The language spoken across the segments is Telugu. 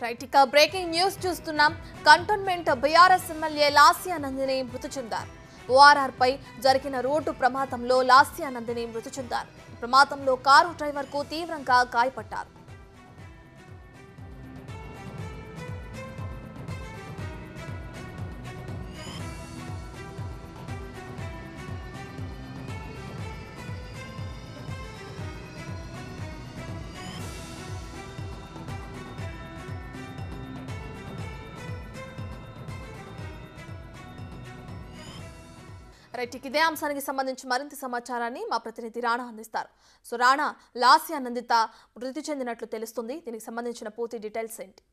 రైట్ ఇక బ్రేకింగ్ న్యూస్ చూస్తున్నాం కంటోన్మెంట్ బీఆర్ఎస్ ఎమ్మెల్యే లాస్యానందిని మృతి చెందారు ఓఆర్ఆర్ పై జరిగిన రోడ్డు ప్రమాదంలో లాస్యానందిని మృతి చెందారు ఈ ప్రమాదంలో కారు డ్రైవర్ కు తీవ్రంగా గాయపడ్డారు రైట్ ఇక ఇదే అంశానికి సంబంధించి మరింత సమాచారాన్ని మా ప్రతినిధి రాణా అందిస్తారు సో రాణా లాస్య నందిత మృతి చెందినట్లు తెలుస్తుంది దీనికి సంబంధించిన పూర్తి డీటెయిల్స్ ఏంటి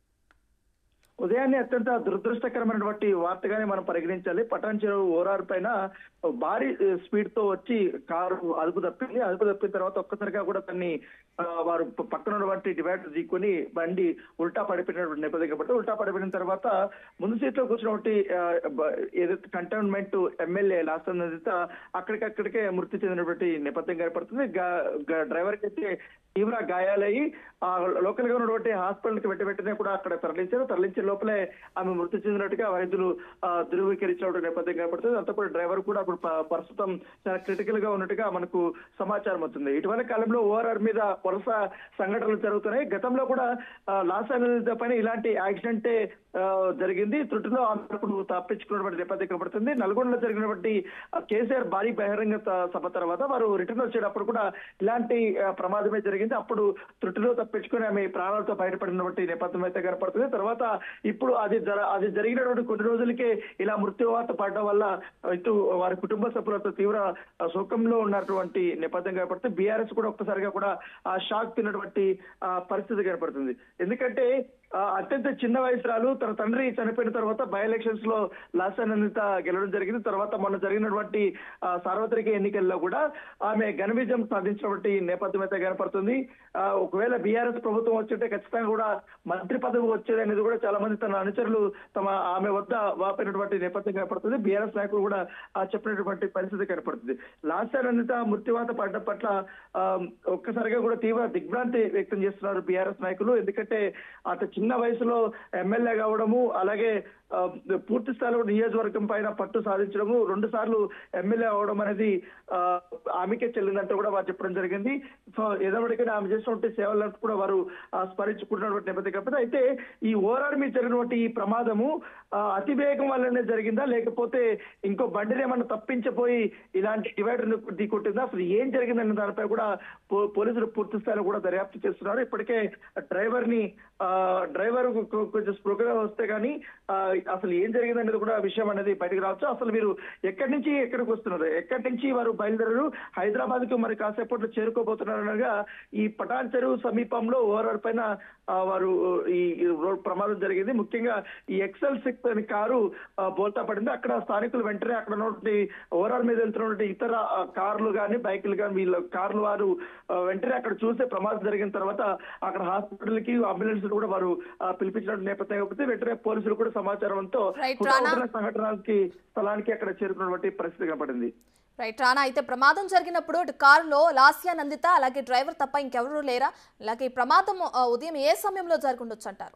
ఉదయాన్నే అత్యంత దురదృష్టకరమైనటువంటి వార్తగానే మనం పరిగణించాలి పటాన్ చెరువు ఓరార్ పైన భారీ స్పీడ్ తో వచ్చి కారు అదుపు తప్పింది అదుపు తప్పిన తర్వాత ఒక్కసారిగా కూడా తన్ని ఆ, వారు ప- పక్కన ఉన్నటువంటి డివైడర్ దిక్కుని బండి ఉల్టా పడిపోయినటువంటి నేపథ్యం కాబట్టి ఉల్టా పడిపోయిన తర్వాత ముందు సీట్ లో కూర్చున్నటువంటి ఆ, బ- ఏదైతే కంటోన్మెంట్ ఎమ్మెల్యే లాస్ట్ నదిత అక్కడికక్కడికే మృతి చెందినటువంటి నేపథ్యం కనపడుతుంది డ్రైవర్ కి అయితే తీవ్ర గాయాలయ్యి ఆ లోకల్ గా ఉన్నటువంటి హాస్పిటల్ కి వెంట వెంటనే కూడా అక్కడ తరలించారు తరలించే లోపలే ఆమె మృతి చెందినట్టుగా వైద్యులు ఆ, ధృవీకరించినటువంటి నేపథ్యం కనపడుతుంది అంతా కూడా డ్రైవర్ కూడా అప్పుడు ప- ప్రస్తుతం చాలా క్రిటికల్ గా ఉన్నట్టుగా మనకు సమాచారం అవుతుంది ఇటీవల కాలంలో ఓఆర్ఆర్ మీద వరుస సంఘటనలు జరుగుతున్నాయి గతంలో కూడా ఆ, లాస్ అనేది పైన ఇలాంటి యాక్సిడెంటే ఆ, జరిగింది త్రుటిలో ఆమె ఇప్పుడు తప్పించుకున్నటువంటి నేపథ్యం కనపడుతుంది నల్గొండలో జరిగినటువంటి ఆ, కేసీఆర్ భారీ బహిరంగ త- సభ తర్వాత వారు రిటర్న్ వచ్చేటప్పుడు కూడా ఇలాంటి ఆ, ప్రమాదమే జరిగింది అప్పుడు త్రుటిలో తప్పించుకుని ఆమె ప్రాణాలతో బయటపడినటువంటి నేపథ్యం అయితే కనపడుతుంది తర్వాత ఇప్పుడు అది జర అది జరిగినటువంటి కొన్ని రోజులకే ఇలా మృత్యువార్త పడడం వల్ల ఇటు వారి కుటుంబ సభ్యులతో తీవ్ర ఆ, శోకంలో ఉన్నటువంటి నేపథ్యం కనపడుతుంది బీఆర్ఎస్ కూడా ఒక్కసారిగా కూడా ఆ షాక్ తిన్నటువంటి ఆ, పరిస్థితి కనపడుతుంది ఎందుకంటే ఆ, అత్యంత చిన్న వయసురాలు తన తండ్రి చనిపోయిన తర్వాత బై ఎలక్షన్స్ లో లాసానందిత గెలవడం జరిగింది తర్వాత మొన్న జరిగినటువంటి ఆ, సార్వత్రిక ఎన్నికల్లో కూడా ఆమె ఘన విజయం సాధించినటువంటి నేపథ్యం అయితే కనపడుతుంది ఆ, ఒకవేళ బీఆర్ఎస్ ప్రభుత్వం వచ్చుంటే ఖచ్చితంగా కూడా మంత్రి పదవి వచ్చేది అనేది కూడా చాలా మంది తన అనుచరులు తమ ఆమె వద్ద వాపినటువంటి నేపథ్యం కనపడుతుంది బీఆర్ఎస్ నాయకులు కూడా ఆ, చెప్పినటువంటి పరిస్థితి కనపడుతుంది లాసానందిత మృత్యువాత పడడం పట్ల ఆ, ఒక్కసారిగా కూడా తీవ్ర దిగ్భ్రాంతి వ్యక్తం చేస్తున్నారు బీఆర్ఎస్ నాయకులు ఎందుకంటే అత చిన్న వయసులో ఎమ్మెల్యే కావడము అలాగే ఆ, పూర్తి స్థాయిలో నియోజకవర్గం పైన పట్టు సాధించడము రెండు సార్లు ఎమ్మెల్యే అవడం అనేది ఆ, ఆమెకే చెల్లిందంటే కూడా వారు చెప్పడం జరిగింది సో ఏదోటికైనా ఆమె చేసినటువంటి సేవలను కూడా వారు ఆ, స్మరించుకుంటున్నటువంటి నేపథ్యం కాకపోతే అయితే ఈ ఓరార్ మీద జరిగినటువంటి ఈ ప్రమాదము ఆ, అతి వేగం వల్లనే జరిగిందా లేకపోతే ఇంకో బండిని ఏమన్నా తప్పించపోయి ఇలాంటి డివైడర్ ఢీకొట్టిందా అసలు ఏం జరిగిందన్న దానిపై కూడా పో- పోలీసులు పూర్తి స్థాయిలో కూడా దర్యాప్తు చేస్తున్నారు ఇప్పటికే డ్రైవర్ ని ఆ, డ్రైవర్ కు- కు- కొంచెం స్పృహగా వస్తే కానీ ఆ, అసలు ఏం జరిగిందనేది కూడా విషయం అనేది బయటకు రావచ్చు అసలు మీరు ఎక్కడి నుంచి ఎక్కడికి వస్తున్నారు ఎక్కడి నుంచి వారు బయలుదేరారు హైదరాబాద్ కు మరి కాసేపట్లో చేరుకోబోతున్నారు అనగా ఈ పటాన్ చెరువు సమీపంలో ఓవర్ పైన ఆ, వారు ఈ ఈ రోడ్ ప్రమాదం జరిగింది ముఖ్యంగా ఈ ఎక్సెల్ సిక్స్ అనే కారు ఆ, బోల్తా పడింది అక్కడ స్థానికులు వెంటనే అక్కడ ఉన్నటువంటి ఓవరాల్ మీద వెళ్తున్నటువంటి ఇతర ఆ, కార్లు కానీ బైకులు కానీ వీళ్ళ కార్లు వారు ఆ, వెంటనే అక్కడ చూసే ప్రమాదం జరిగిన తర్వాత అక్కడ హాస్పిటల్ కి అంబులెన్స్ కూడా వారు ఆ, పిలిపించిన నేపథ్యం కాకపోతే వెంటనే పోలీసులు కూడా సమాచారంతో Right, హుటాహుటిన సంఘటనకి స్థలానికి అక్కడ చేరుకున్నటువంటి పరిస్థితి కనపడింది రైట్ రానా అయితే ప్రమాదం జరిగినప్పుడు ఇటు కారులో లాస్య నందిత అలాగే డ్రైవర్ తప్ప ఇంకెవరూ లేరా అలాగే ఈ ప్రమాదం ఆ, ఉదయం ఏ సమయంలో జరిగి ఉండొచ్చు అంటారు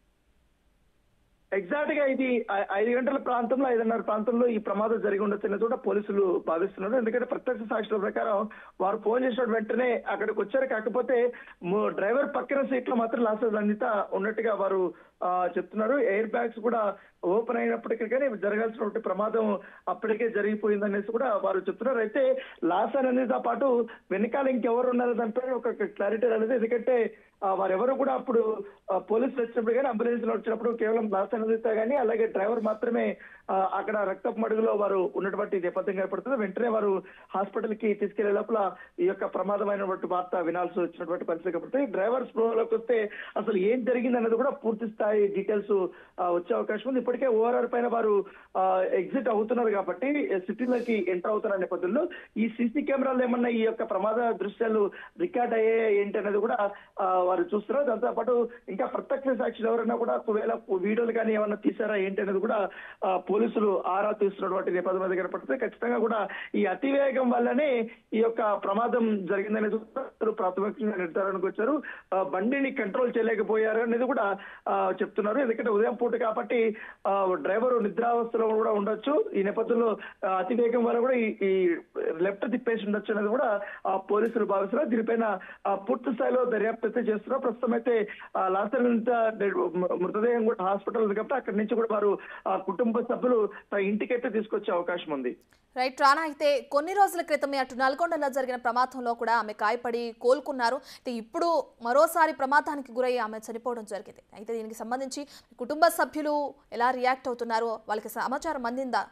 ఎగ్జాక్ట్ గా ఇది ఐ- ఐదు గంటల ప్రాంతంలో ఐదున్నర ప్రాంతంలో ఈ ప్రమాదం జరిగి ఉండొచ్చని కూడా పోలీసులు భావిస్తున్నారు ఎందుకంటే ప్రత్యక్ష సాక్షుల ప్రకారం వారు ఫోన్ చేసిన వెంటనే అక్కడికి వచ్చారు కాకపోతే ము- డ్రైవర్ పక్కన సీట్ లో మాత్రం లాసెస్ అందిత ఉన్నట్టుగా వారు ఆ, చెప్తున్నారు ఎయిర్ బ్యాగ్స్ కూడా ఓపెన్ అయినప్పటికీ కానీ జరగాల్సినటువంటి ప్రమాదం అప్పటికే జరిగిపోయింది అనేసి కూడా వారు చెప్తున్నారు అయితే లాస్ అనేదితో పాటు వెనకాల ఇంకెవరు ఉన్నారో దానిపై ఒక క్లారిటీ అనేది ఎందుకంటే ఆ, వారెవరు కూడా అప్పుడు ఆ, పోలీసులు వచ్చినప్పుడు కానీ అంబులెన్స్ లో వచ్చినప్పుడు కేవలం లాస్ అనేదితో కానీ అలాగే డ్రైవర్ మాత్రమే ఆ, అక్కడ రక్తపు మడుగులో వారు ఉన్నటువంటి నేపథ్యం ఏర్పడుతుంది వెంటనే వారు హాస్పిటల్ కి తీసుకెళ్లే లోపల ఈ యొక్క ప్రమాదమైనటువంటి వార్త వినాల్సి వచ్చినటువంటి పరిస్థితి కాబట్టి డ్రైవర్ స్పృహలోకి వస్తే అసలు ఏం జరిగింది అన్నది కూడా పూర్తి స్థాయి డీటెయిల్స్ వచ్చే అవకాశం ఉంది ఇప్పటికే ఓఆర్ఆర్ పైన వారు ఎగ్జిట్ అవుతున్నారు కాబట్టి సిటీలోకి ఎంటర్ అవుతున్న నేపథ్యంలో ఈ సీసీ కెమెరాలు ఏమన్నా ఈ యొక్క ప్రమాద దృశ్యాలు రికార్డ్ అయ్యే ఏంటి అనేది కూడా ఆ, వారు చూస్తున్నారు దాంతో పాటు ఇంకా ప్రత్యక్ష సాక్షులు ఎవరైనా కూడా ఒకవేళ వీడియోలు కానీ ఏమన్నా తీసారా ఏంటి అనేది కూడా ఆ, పోలీసులు ఆరా తీస్తున్నటువంటి నేపథ్యం మీద కనపడుతుంది ఖచ్చితంగా కూడా ఈ అతివేగం వల్లనే ఈ యొక్క ప్రమాదం జరిగిందనేది కూడా ప్రాథమికంగా నిర్ధారణకు వచ్చారు ఆ, బండిని కంట్రోల్ చేయలేకపోయారు అనేది కూడా ఆ, చెప్తున్నారు ఎందుకంటే ఉదయం పూట కాబట్టి ఆ, డ్రైవర్ నిద్రావస్థలో కూడా ఉండొచ్చు ఈ నేపథ్యంలో ఆ, అతివేగం వల్ల కూడా ఈ- ఈ లెఫ్ట్ తిప్పేసి ఉండొచ్చు అనేది కూడా ఆ, పోలీసులు భావిస్తున్నారు దీనిపైన ఆ, పూర్తి స్థాయిలో దర్యాప్తు అయితే చేస్తున్నారు ప్రస్తుతం అయితే లాసర్ మృతదేహం కూడా హాస్పిటల్ ఉంది కాబట్టి అక్కడి నుంచి కూడా వారు ఆ కుటుంబ సభ్యులు తన ఇంటికైతే తీసుకొచ్చే అవకాశం ఉంది రైట్ రానా అయితే కొన్ని రోజుల క్రితమే అటు నల్గొండలో జరిగిన ప్రమాదంలో కూడా ఆమె గాయపడి కోలుకున్నారు అయితే ఇప్పుడు మరోసారి ప్రమాదానికి గురై ఆమె చనిపోవడం జరిగింది అయితే దీనికి సంబంధించి కుటుంబ సభ్యులు ఎలా రియాక్ట్ అవుతున్నారో వాళ్ళకి సమాచారం అందిందా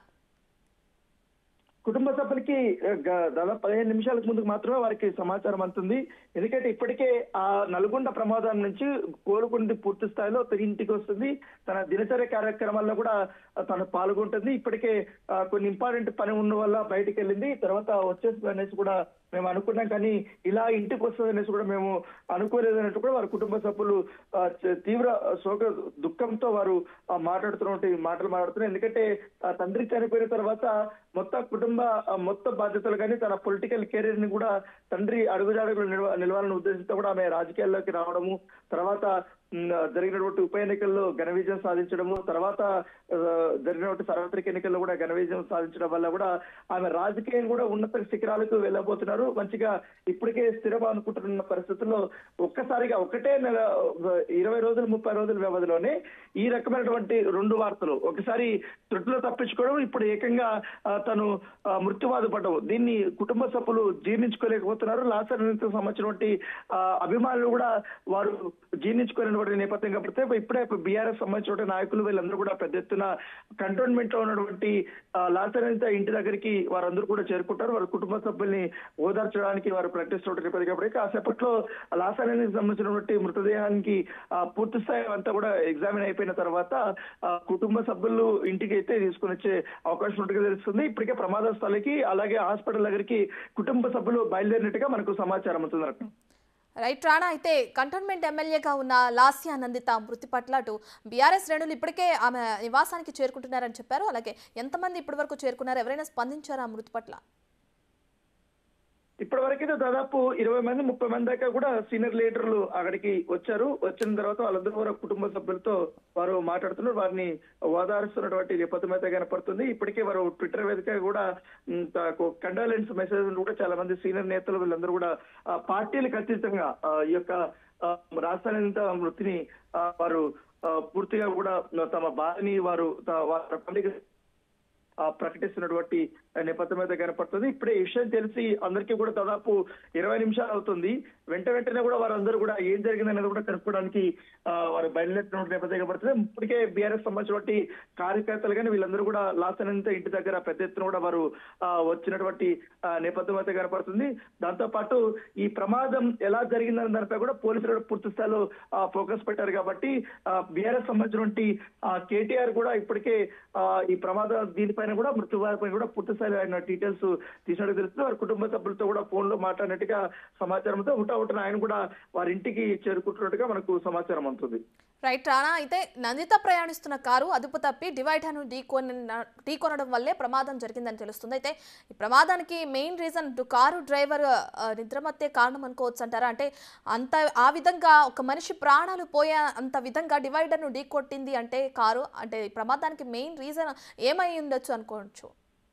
కుటుంబ సభ్యులకి ఆ, గ- దాదాపు పదిహేను నిమిషాలకు ముందుకు మాత్రమే వారికి సమాచారం అందుతుంది ఎందుకంటే ఇప్పటికే ఆ నల్గొండ ప్రమాదం నుంచి కోలుకుంది పూర్తి స్థాయిలో తిరిగి ఇంటికి వస్తుంది తన దినచర్య కార్యక్రమాల్లో కూడా ఆ, తను పాల్గొంటుంది ఇప్పటికే ఆ, కొన్ని ఇంపార్టెంట్ పని ఉన్న వల్ల బయటికి వెళ్ళింది తర్వాత వచ్చేస్తుంది అనేసి కూడా మేము అనుకున్నాం కానీ ఇలా ఇంటికి వస్తుంది అనేసి కూడా మేము అనుకోలేదు అన్నట్టు కూడా వారి కుటుంబ సభ్యులు ఆ, చ- తీవ్ర శోక దుఃఖంతో వారు ఆ, మాట్లాడుతున్నటువంటి మాటలు మాట్లాడుతున్నారు ఎందుకంటే ఆ తండ్రి చనిపోయిన తర్వాత మొత్తం కుటుంబ ఆ, మొత్తం బాధ్యతలు కానీ తన పొలిటికల్ కెరీర్ ని కూడా తండ్రి అడుగుజాడుగులు నిలవ నిలవాలని ఉద్దేశంతో కూడా ఆమె రాజకీయాల్లోకి రావడము తర్వాత ఉమ్, జరిగినటువంటి ఉప ఎన్నికల్లో ఘన విజయం సాధించడము తర్వాత ఆ, జరిగినటువంటి సార్వత్రిక ఎన్నికల్లో కూడా ఘన విజయం సాధించడం వల్ల కూడా ఆమె రాజకీయం కూడా ఉన్నత శిఖరాలకు వెళ్ళబోతున్నారు మంచిగా ఇప్పటికే స్థిరం అనుకుంటున్న పరిస్థితుల్లో ఒక్కసారిగా ఒకటే నెల ఆ, ఇరవై రోజులు ముప్పై రోజుల వ్యవధిలోనే ఈ రకమైనటువంటి రెండు వార్తలు ఒకసారి త్రుట్లో తప్పించుకోవడం ఇప్పుడు ఏకంగా ఆ, తను ఆ, మృత్యువాదు పడ్డం దీన్ని కుటుంబ సభ్యులు జీర్ణించుకోలేకపోతున్నారు లాసర్ సంబంధించినటువంటి ఆ, అభిమానులు కూడా వారు జీర్ణించుకునేటువంటి నేపథ్యం కాబట్టి ఇప్పుడే బీఆర్ఎస్ సంబంధించిన నాయకులు వీళ్ళందరూ కూడా పెద్ద ఎత్తున కంటోన్మెంట్ లో ఉన్నటువంటి ఆ, లాసర్ ఇంటి దగ్గరికి వారందరూ కూడా చేరుకుంటారు వారి కుటుంబ సభ్యుల్ని ఓదార్చడానికి వారు ప్రకటిస్తున్నటువంటి నేపథ్యం కాబట్టి కాసేపట్లో లాసర్ సంబంధించినటువంటి మృతదేహానికి ఆ, పూర్తి స్థాయి అంతా కూడా ఎగ్జామిన్ అయిపోయిన తర్వాత ఆ, కుటుంబ సభ్యులు ఇంటికి అయితే తీసుకుని వచ్చే అవకాశం ఉన్నట్టుగా తెలుస్తుంది ఇప్పటికే ప్రమాద స్థలికి అలాగే హాస్పిటల్ దగ్గరికి కుటుంబ సభ్యులు బయలుదేరినట్టుగా మనకు సమాచారం అవుతుంది రత్నం. రైట్ రాణా అయితే కంటోన్మెంట్ ఎమ్మెల్యేగా ఉన్న లాస్యా నందిత మృతి పట్ల అటు బీఆర్ఎస్ శ్రేణులు ఇప్పటికే ఆమె నివాసానికి చేరుకుంటున్నారని చెప్పారు అలాగే ఎంతమంది ఇప్పటి వరకు చేరుకున్నారు ఎవరైనా స్పందించారా ఆ మృతి పట్ల ఇప్పటి వరకైతే దాదాపు ఇరవై మంది ముప్పై మంది దాకా కూడా సీనియర్ లీడర్లు అక్కడికి వచ్చారు వచ్చిన తర్వాత వాళ్ళందరూ కూడా కుటుంబ సభ్యులతో వారు మాట్లాడుతున్నారు వారిని ఓదారుస్తున్నటువంటి నేపథ్యం అయితే కనపడుతుంది ఇప్పటికే వారు ట్విట్టర్ వేదిక కూడా కండోలెన్స్ మెసేజ్ కూడా చాలా మంది సీనియర్ నేతలు వీళ్ళందరూ కూడా ఆ, పార్టీలకు అతీతంగా ఆ, ఈ యొక్క ఆ, రాజధాని మృతిని ఆ, వారు ఆ, పూర్తిగా కూడా తమ బాధని వారు త- వారి పండుగ ఆ, ప్రకటిస్తున్నటువంటి నేపథ్యం అయితే కనపడుతుంది ఇప్పుడే ఈ విషయం తెలిసి అందరికీ కూడా దాదాపు ఇరవై నిమిషాలు అవుతుంది వెంట వెంటనే కూడా వారందరూ కూడా ఏం జరిగింది అనేది కూడా కనుక్కోవడానికి ఆ, వారు బయలుదేరిన నేపథ్యం కనపడుతుంది ఇప్పటికే బీఆర్ఎస్ సంబంధించినటువంటి కార్యకర్తలు కానీ వీళ్ళందరూ కూడా లాసనంత ఇంటి దగ్గర పెద్ద ఎత్తున కూడా వారు ఆ, వచ్చినటువంటి ఆ, నేపథ్యం అయితే కనపడుతుంది దాంతో పాటు ఈ ప్రమాదం ఎలా జరిగిందనే దానిపై కూడా పోలీసులు కూడా పూర్తి స్థాయిలో ఫోకస్ పెట్టారు కాబట్టి బీఆర్ఎస్ సంబంధించినటువంటి కేటీఆర్ కూడా ఇప్పటికే ఆ, ఈ ప్రమాదం దీనిపైన కూడా మృత్యువారిపై కూడా పూర్తి స్థాయిలో ఆయన డీటెయిల్స్ తీసినట్టు తెలుస్తుంది వారి కుటుంబ సభ్యులతో కూడా ఫోన్ లో మాట్లాడినట్టుగా సమాచారంతో హుటా హుటన ఆయన కూడా వారి ఇంటికి చేరుకుంటున్నట్టుగా మనకు సమాచారం అందుతుంది రైట్ రానా అయితే నందిత ప్రయాణిస్తున్న కారు అదుపు తప్పి డివైడర్ను ఢీకొని ఢీకొనడం వల్లే ప్రమాదం జరిగిందని తెలుస్తుంది అయితే ఈ ప్రమాదానికి మెయిన్ రీజన్ కారు డ్రైవర్ ఆ, నిద్రమత్తే కారణం అనుకోవచ్చు అంటారా అంటే అంత ఆ విధంగా ఒక మనిషి ప్రాణాలు పోయే అంత విధంగా డివైడర్ను ఢీకొట్టింది అంటే కారు అంటే ఈ ప్రమాదానికి మెయిన్ రీజన్ ఏమై ఉండొచ్చు అనుకోవచ్చు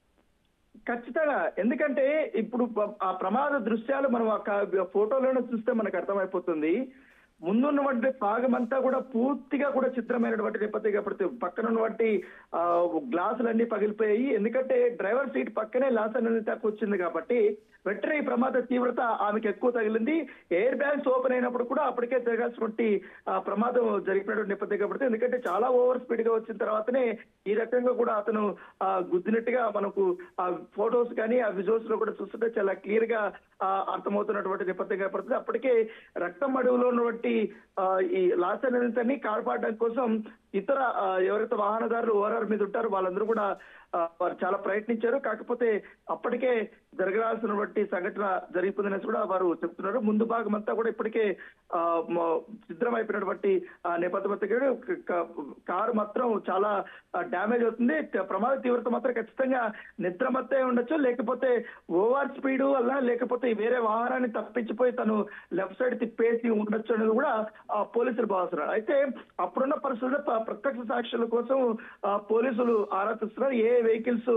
ఖచ్చితంగా ఎందుకంటే ఇప్పుడు ప- ఆ ప్రమాద దృశ్యాలు మనం ఆ క- ఫోటోలోనే చూస్తే మనకు అర్థమైపోతుంది ముందున్నటువంటి భాగం అంతా కూడా పూర్తిగా కూడా చిత్రమైనటువంటి నేపథ్యం కాబట్టి పక్కన ఉన్నటువంటి ఆ, గ్లాసులన్నీ పగిలిపోయాయి ఎందుకంటే డ్రైవర్ సీట్ పక్కనే లాస్ అనేది తక్కువ వచ్చింది కాబట్టి వెంటనే ఈ ప్రమాద తీవ్రత ఆమెకి ఎక్కువ తగిలింది ఎయిర్ బ్యాగ్స్ ఓపెన్ అయినప్పుడు కూడా అప్పటికే జరగాల్సినటువంటి ఆ, ప్రమాదం జరిగినటువంటి నేపథ్యం కాబట్టి ఎందుకంటే చాలా ఓవర్ స్పీడ్ గా వచ్చిన తర్వాతనే ఈ రకంగా కూడా అతను ఆ, గుద్దినట్టుగా మనకు ఆ ఫొటోస్ కానీ ఆ విజువల్స్ లో కూడా చూస్తుంటే చాలా క్లియర్ గా ఆ, అర్థమవుతున్నటువంటి నేపథ్యం కనపడుతుంది అప్పటికే రక్తం అడుగులో ఉన్నటువంటి ఆ, ఈ లాస్ అనేది కాపాడడం కోసం ఇతర ఆ, ఎవరైతే వాహనదారులు ఓఆర్ఆర్ మీద ఉంటారో వాళ్ళందరూ కూడా ఆ, వారు చాలా ప్రయత్నించారు కాకపోతే అప్పటికే జరగాల్సినటువంటి సంఘటన జరిగిపోయిందనేసి కూడా వారు చెప్తున్నారు ముందు భాగం అంతా కూడా ఇప్పటికే ఆ, మ- సిద్ధమైపోయినటువంటి ఆ, నేపథ్యం అంతా కూడా క- క- కారు మాత్రం చాలా డ్యామేజ్ అవుతుంది త- ప్రమాద తీవ్రత మాత్రం ఖచ్చితంగా నిద్రమత్తే ఉండొచ్చు లేకపోతే ఓవర్ స్పీడ్ వల్ల లేకపోతే వేరే వాహనాన్ని తప్పించిపోయి తను లెఫ్ట్ సైడ్ తిప్పేసి ఉండొచ్చు అనేది కూడా ఆ, పోలీసులు భావిస్తున్నారు అయితే అప్పుడున్న పరిస్థితుల్లో ప- ప్రత్యక్ష సాక్షుల కోసం ఆ, పోలీసులు ఆరా తీస్తున్నారు ఏ వెహికల్స్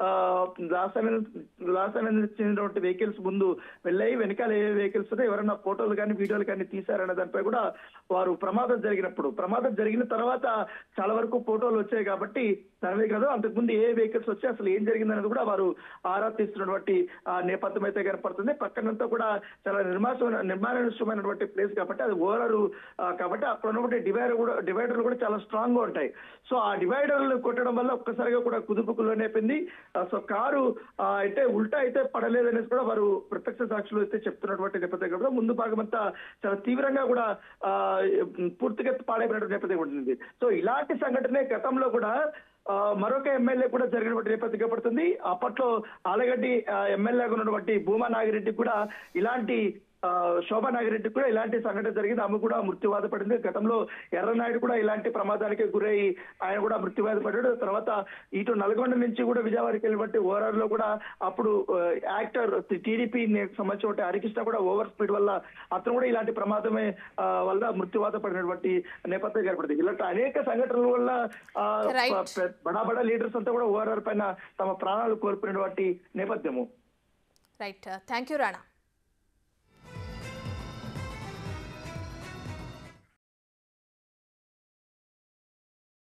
రాసాయన చెందినటువంటి వెహికల్స్ ముందు వెళ్ళాయి వెనకాల ఏ వెహికల్స్ ఉన్నాయి ఎవరైనా ఫోటోలు కానీ వీడియోలు కానీ తీశారనే దానిపై కూడా వారు ప్రమాదం జరిగినప్పుడు ప్రమాదం జరిగిన తర్వాత చాలా వరకు ఫోటోలు వచ్చాయి కాబట్టి దానివే కాదు అంతకుముందు ఏ వెహికల్స్ వచ్చి అసలు ఏం జరిగిందనేది కూడా వారు ఆరా తీస్తున్నటువంటి ఆ నేపథ్యం అయితే కనపడుతుంది పక్కనంతా కూడా చాలా నిర్మాణ నిర్మాణమైనటువంటి ప్లేస్ కాబట్టి అది ఓవరాల్ కాబట్టి అక్కడ ఉన్నటువంటి డివైడర్ కూడా డివైడర్లు కూడా చాలా స్ట్రాంగ్ గా ఉంటాయి సో ఆ డివైడర్లు కొట్టడం వల్ల ఒక్కసారిగా కూడా కుదుపుకు లోనైపోయింది ఆ, సో కారు ఆ, అయితే ఉల్టా అయితే పడలేదనేసి కూడా వారు ప్రత్యక్ష సాక్షులు అయితే చెప్తున్నటువంటి నేపథ్యం కూడా ముందు భాగం అంతా చాలా తీవ్రంగా కూడా ఆ, పూర్తిగా పాడైపోయినటువంటి నేపథ్యం ఉంటుంది సో ఇలాంటి సంఘటనే గతంలో కూడా ఆ, మరొక ఎమ్మెల్యే కూడా జరిగినటువంటి నేపథ్యం పడుతుంది అప్పట్లో ఆలగడ్డి ఎమ్మెల్యేగా ఉన్నటువంటి భూమా నాగిరెడ్డి కూడా ఇలాంటి ఆ, శోభా నాగిరెడ్డి కూడా ఇలాంటి సంఘటన జరిగింది ఆమె కూడా మృత్యువాత పడింది గతంలో ఎర్రనాయుడు కూడా ఇలాంటి ప్రమాదానికి గురై ఆయన కూడా మృత్యువాత పడ్డాడు తర్వాత ఇటు నల్గొండ నుంచి కూడా విజయవాడకి వెళ్ళినటువంటి ఓవరాల్ లో కూడా అప్పుడు ఆ, యాక్టర్ టీడీపీ సంబంధించిన హరికృష్ణ కూడా ఓవర్ స్పీడ్ వల్ల అతను కూడా ఇలాంటి ప్రమాదమే ఆ, వల్ల మృత్యువాత పడినటువంటి నేపథ్యం ఏర్పడింది ఇలాంటి అనేక సంఘటనల వల్ల ఆ, Right. ప- బడా బడా లీడర్స్ అంతా కూడా ఓవరాల్ పైన తమ ప్రాణాలు కోల్పోయినటువంటి నేపథ్యము రైట్ థ్యాంక్ యూ రాణా